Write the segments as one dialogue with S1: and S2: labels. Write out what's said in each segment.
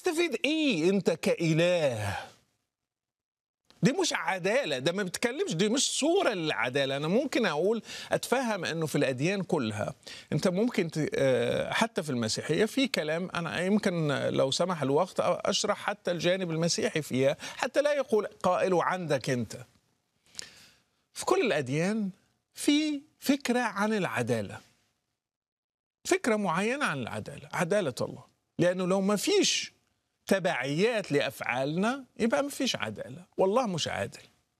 S1: هتستفيد ايه انت كاله دي مش عداله ده ما بتكلمش دي مش صوره للعداله انا ممكن اقول اتفهم انه في الاديان كلها انت ممكن ت- آه، حتى في المسيحيه في كلام انا يمكن لو سمح الوقت اشرح حتى الجانب المسيحي فيها حتى لا يقول قائل عندك انت في كل الاديان في فكره عن العداله فكره معينه عن العداله عداله الله لانه لو ما فيش تبعيات لافعالنا يبقى ما فيش عداله والله مش عادل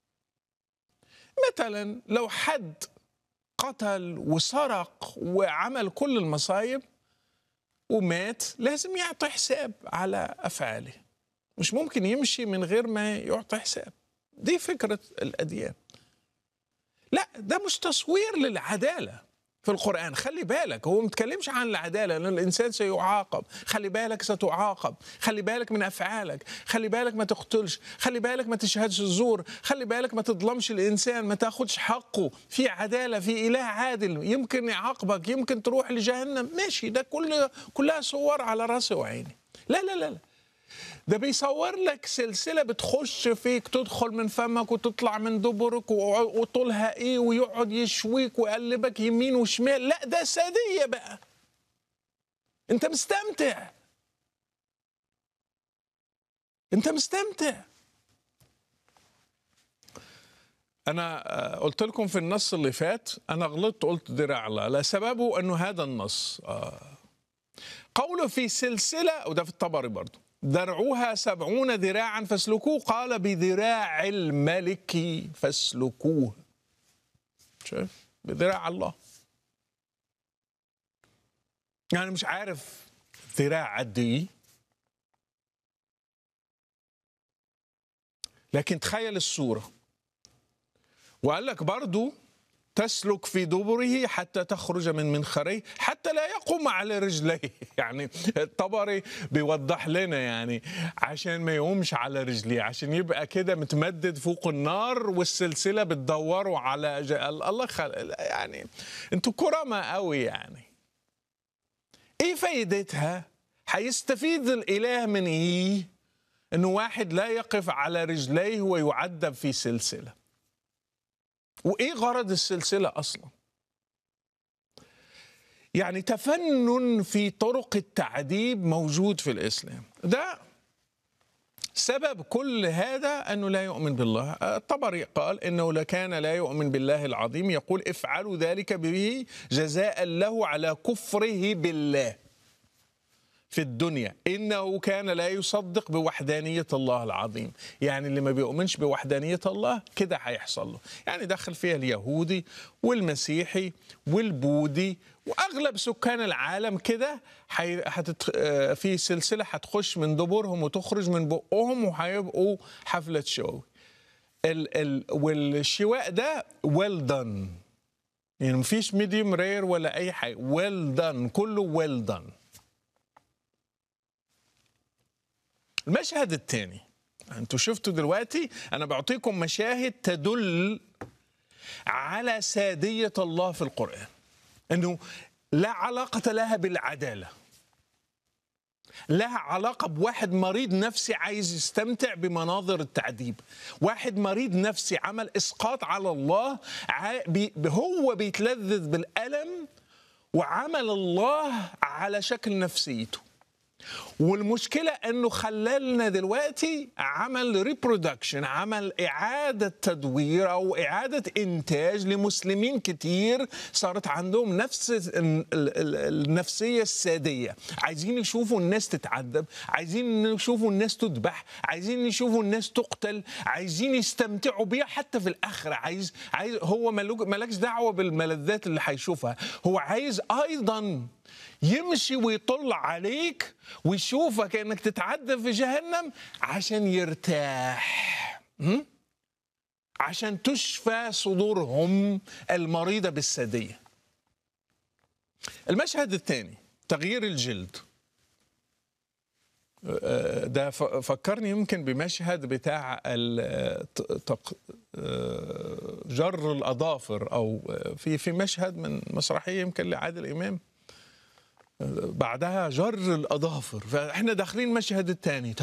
S1: مثلا لو حد قتل وسرق وعمل كل المصايب ومات لازم يعطي حساب على افعاله مش ممكن يمشي من غير ما يعطي حساب دي فكره الاديان لا ده مش تصوير للعداله في القرآن خلي بالك هو ما بيتكلمش عن العدالة لأن الإنسان سيعاقب خلي بالك ستعاقب خلي بالك من أفعالك خلي بالك ما تقتلش خلي بالك ما تشهدش الزور خلي بالك ما تظلمش الإنسان ما تاخدش حقه في عدالة في إله عادل يمكن يعاقبك يمكن تروح لجهنم ماشي ده كل كلها صور على راسي وعيني لا لا لا, لا. ده بيصور لك سلسلة بتخش فيك تدخل من فمك وتطلع من دبرك و- وطولها ايه ويقعد يشويك ويقلبك يمين وشمال لا ده سادية بقى انت مستمتع انت مستمتع انا آه، قلت لكم في النص اللي فات انا غلطت قلت دراع الله لا سببه انه هذا النص آه قوله في سلسلة وده في الطبري برضو درعوها سبعون ذراعا فاسلكوه قال بذراع الملك فاسلكوه شايف بذراع الله يعني مش عارف ذراع قد ايه لكن تخيل الصورة وقال لك برضو تسلك في دبره حتى تخرج من منخريه حتى لا يقوم على رجليه يعني الطبري بيوضح لنا يعني عشان ما يقومش على رجليه عشان يبقى كده متمدد فوق النار والسلسله بتدوره على ج... الله خل... يعني انتوا كرمة قوي يعني ايه فايدتها هيستفيد الاله من ايه انه واحد لا يقف على رجليه ويعذب في سلسله وايه غرض السلسله اصلا يعني تفنن في طرق التعذيب موجود في الاسلام ده سبب كل هذا انه لا يؤمن بالله الطبري قال انه لكان لا يؤمن بالله العظيم يقول افعلوا ذلك به جزاء له على كفره بالله في الدنيا إنه كان لا يصدق بوحدانية الله العظيم يعني اللي ما بيؤمنش بوحدانية الله كده هيحصل له يعني دخل فيها اليهودي والمسيحي والبوذي وأغلب سكان العالم كده حي... هتت... آه، في سلسلة هتخش من دبرهم وتخرج من بقهم وهيبقوا حفلة شو ال... ال... والشواء ده well done يعني مفيش ميديوم رير ولا أي حاجة well done كله well done المشهد الثاني انتوا شفتوا دلوقتي انا بعطيكم مشاهد تدل على ساديه الله في القران انه لا علاقه لها بالعداله لها علاقة بواحد مريض نفسي عايز يستمتع بمناظر التعذيب واحد مريض نفسي عمل إسقاط على الله ع- بي- هو بيتلذذ بالألم وعمل الله على شكل نفسيته والمشكلة انه خلالنا دلوقتي عمل ريبرودكشن عمل اعادة تدوير او اعادة انتاج لمسلمين كتير صارت عندهم نفس ال- ال- ال- النفسية السادية عايزين يشوفوا الناس تتعذب عايزين يشوفوا الناس تذبح عايزين يشوفوا الناس تقتل عايزين يستمتعوا بيها حتى في الاخرة عايز عايز هو ملوك- ملكش دعوة بالملذات اللي هيشوفها هو عايز ايضا يمشي ويطل عليك ويشوفك انك تتعذب في جهنم عشان يرتاح م? عشان تشفى صدورهم المريضة بالسادية المشهد الثاني تغيير الجلد آه، ده ف- فكرني يمكن بمشهد بتاع ال- ت- تق- آه، جر الأظافر أو آه، في في مشهد من مسرحية يمكن لعادل إمام بعدها جر الاظافر فاحنا داخلين المشهد الثاني